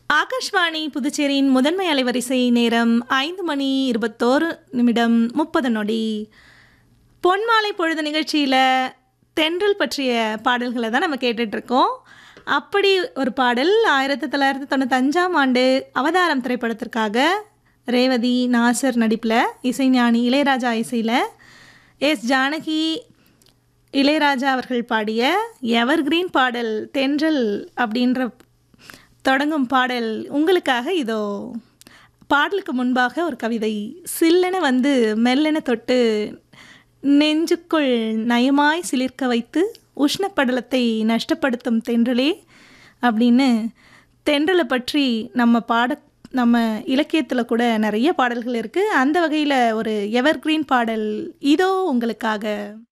ஆகாஷ்வாணி புதுச்சேரியின் முதன்மை அலைவரிசை நேரம் ஐந்து மணி இருபத்தோரு நிமிடம் முப்பது நொடி பொன்மாலை பொழுது நிகழ்ச்சியில் தென்றல் பற்றிய பாடல்களை தான் நம்ம கேட்டுட்ருக்கோம் அப்படி ஒரு பாடல் ஆயிரத்தி தொள்ளாயிரத்தி தொண்ணூத்தஞ்சாம் ஆண்டு அவதாரம் திரைப்படத்திற்காக ரேவதி நாசர் நடிப்பில் இசைஞானி இளையராஜா இசையில் எஸ் ஜானகி இளையராஜா அவர்கள் பாடிய எவர்கிரீன் பாடல் தென்றல் அப்படின்ற தொடங்கும் பாடல் உங்களுக்காக இதோ பாடலுக்கு முன்பாக ஒரு கவிதை சில்லென வந்து மெல்லென தொட்டு நெஞ்சுக்குள் நயமாய் சிலிர்க்க வைத்து உஷ்ணப்படலத்தை நஷ்டப்படுத்தும் தென்றலே அப்படின்னு தென்றலை பற்றி நம்ம பாட நம்ம இலக்கியத்தில் கூட நிறைய பாடல்கள் இருக்குது அந்த வகையில் ஒரு எவர்கிரீன் பாடல் இதோ உங்களுக்காக